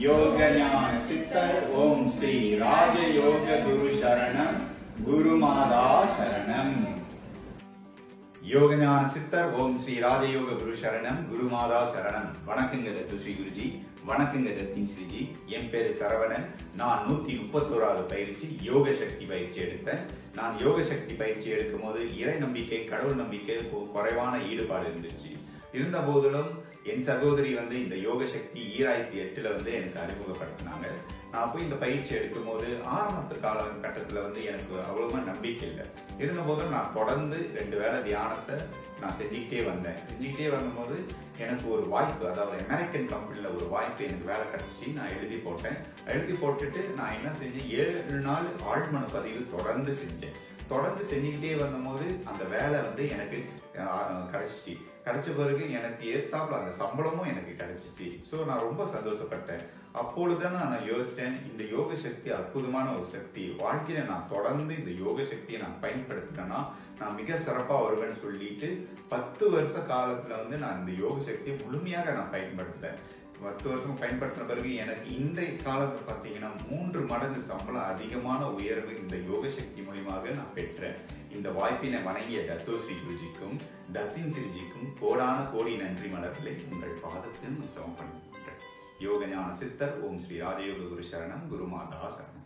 யோகஞான சித்தர் ஓம் ஸ்ரீ ராஜயோக குரு சரணம் குருமாதா சரணம் யோகஞான சித்தர் ஓம் ஸ்ரீ ராஜயோக குரு சரணம் குருமாதா சரணம் வணக்கங்க தத்து ஸ்ரீ குருஜி வணக்கங்க தத்தின் ஸ்ரீஜி என் பேரு சரவணன் நான் நூத்தி முப்பத்தோராவது பயிற்சி யோக சக்தி பயிற்சி எடுத்தேன் நான் யோக சக்தி பயிற்சி எடுக்கும் போது இறை நம்பிக்கை கடவுள் நம்பிக்கை கு- குறைவான ஈடுபாடு இருந்துச்சு இருந்த போதிலும் என் சகோதரி வந்து இந்த யோக சக்தி ஈராயிரத்தி எட்டுல வந்து எனக்கு அறிமுகப்படுத்தினாங்க நான் போய் இந்த பயிற்சி எடுக்கும் போது ஆரம்பத்து காலகட்டத்துல வந்து எனக்கு அவ்வளவா நம்பிக்கை இல்லை இருந்த போதும் நான் தொடர்ந்து ரெண்டு வேளை தியானத்தை நான் செஞ்சுக்கிட்டே வந்தேன் செஞ்சுக்கிட்டே வரும்போது எனக்கு ஒரு வாய்ப்பு அதாவது அமெரிக்கன் கம்பெனில ஒரு வாய்ப்பு எனக்கு வேலை கிடைச்சி நான் எழுதி போட்டேன் எழுதி போட்டுட்டு நான் என்ன செஞ்சேன் ஏழு நாள் ஆழ்மன பதிவு தொடர்ந்து செஞ்சேன் தொடர்ந்து செஞ்சுக்கிட்டே வந்தபோது அந்த வேலை வந்து எனக்கு அஹ், கிடைச்சிச்சு கிடைச்ச பிறகு எனக்கு ஏத்தாப்புல அந்த சம்பளமும் எனக்கு கிடைச்சிச்சு ஸோ நான் ரொம்ப சந்தோஷப்பட்டேன் அப்பொழுதுதான் நான் யோசித்தேன் இந்த யோக சக்தி அற்புதமான ஒரு சக்தி வாழ்க்கையில நான் தொடர்ந்து இந்த யோக சக்தியை நான் பயன்படுத்தினேன்னா நான் மிக சிறப்பா வருவேன்னு சொல்லிட்டு பத்து வருஷ காலத்துல வந்து நான் இந்த யோக சக்தியை முழுமையாக நான் பயன்படுத்துறேன் பத்து வருஷம் பயன்படுத்தின பிறகு எனக்கு இன்றைய காலத்துல பாத்தீங்கன்னா மூன்று மடங்கு சம்பளம் அதிகமான உயர்வு இந்த யோக சக்தி மூலியமாக நான் பெற்றேன் இந்த வாய்ப்பினை வணங்கிய தத்தோ ஸ்ரீ குருஜிக்கும் தத்தின் ஸ்ரீஜிக்கும் கோடான கோடி நன்றி மலர்களை உங்கள் பாதத்தில் சமர்ப்பணிக்கின்றேன் யோக ஞான சித்தர் ஓம் ஸ்ரீ ராஜயோக குரு சரணம் குருமாதா சரணம்